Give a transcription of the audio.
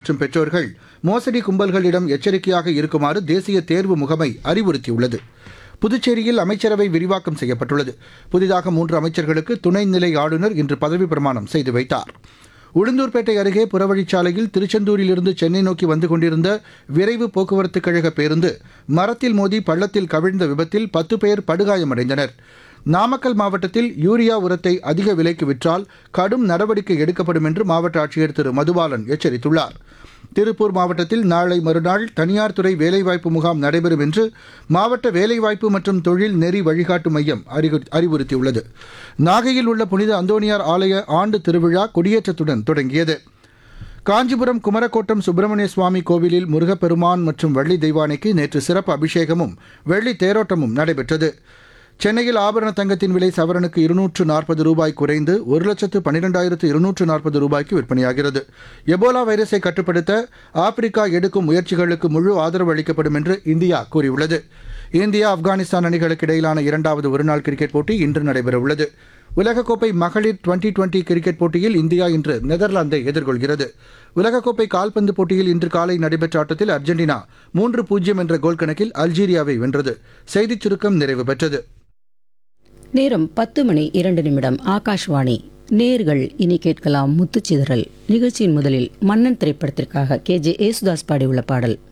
மற்றும் பெற்றோர்கள் மோசடி கும்பல்களிடம் எச்சரிக்கையாக இருக்குமாறு தேசிய தேர்வு முகமை அறிவுறுத்தியுள்ளது புதுச்சேரியில் அமைச்சரவை விரிவாக்கம் செய்யப்பட்டுள்ளது புதிதாக மூன்று அமைச்சர்களுக்கு துணைநிலை ஆளுநர் இன்று பதவி பிரமாணம் செய்து வைத்தார் உளுந்தூர்பேட்டை அருகே புறவழிச்சாலையில் திருச்செந்தூரிலிருந்து சென்னை நோக்கி வந்து கொண்டிருந்த விரைவு போக்குவரத்து கழக பேருந்து மரத்தில் மோதி பள்ளத்தில் கவிழ்ந்த விபத்தில் பத்து பேர் படுகாயமடைந்தனர் நாமக்கல் மாவட்டத்தில் யூரியா உரத்தை அதிக விலைக்கு விற்றால் கடும் நடவடிக்கை எடுக்கப்படும் என்று மாவட்ட ஆட்சியர் திரு மதுபாலன் எச்சரித்துள்ளார் திருப்பூர் மாவட்டத்தில் நாளை மறுநாள் தனியார் துறை வேலைவாய்ப்பு முகாம் நடைபெறும் என்று மாவட்ட வேலைவாய்ப்பு மற்றும் தொழில் நெறி வழிகாட்டு மையம் அறிகு- அறிவுறுத்தியுள்ளது நாகையில் உள்ள புனித அந்தோணியார் ஆலய ஆண்டு திருவிழா கொடியேற்றத்துடன் தொடங்கியது காஞ்சிபுரம் குமரக்கோட்டம் சுப்பிரமணிய சுவாமி கோவிலில் முருகப்பெருமான் மற்றும் வள்ளி தெய்வானைக்கு நேற்று சிறப்பு அபிஷேகமும் வெள்ளி தேரோட்டமும் நடைபெற்றது சென்னையில் ஆபரண தங்கத்தின் விலை சவரனுக்கு இருநூற்று நாற்பது ரூபாய் குறைந்து ஒரு லட்சத்து பன்னிரெண்டாயிரத்து இருநூற்று நாற்பது ரூபாய்க்கு விற்பனையாகிறது எபோலா வைரஸை கட்டுப்படுத்த ஆப்பிரிக்கா எடுக்கும் முயற்சிகளுக்கு முழு ஆதரவு அளிக்கப்படும் என்று இந்தியா கூறியுள்ளது இந்தியா ஆப்கானிஸ்தான் அணிகளுக்கு இடையிலான இரண்டாவது ஒருநாள் கிரிக்கெட் போட்டி இன்று நடைபெறவுள்ளது உலகக்கோப்பை மகளிர் டுவெண்டி டுவெண்டி கிரிக்கெட் போட்டியில் இந்தியா இன்று நெதர்லாந்தை எதிர்கொள்கிறது உலகக்கோப்பை கால்பந்து போட்டியில் இன்று காலை நடைபெற்ற ஆட்டத்தில் அர்ஜென்டினா மூன்று பூஜ்ஜியம் என்ற கோல் கணக்கில் அல்ஜீரியாவை வென்றது செய்திச் சுருக்கம் நிறைவு பெற்றது நேரம் பத்து மணி இரண்டு நிமிடம் ஆகாஷ்வாணி நேர்கள் இனி கேட்கலாம் முத்துச்சிதறல் நிகழ்ச்சியின் முதலில் மன்னன் திரைப்படத்திற்காக கே ஜே ஏசுதாஸ் பாடியுள்ள பாடல்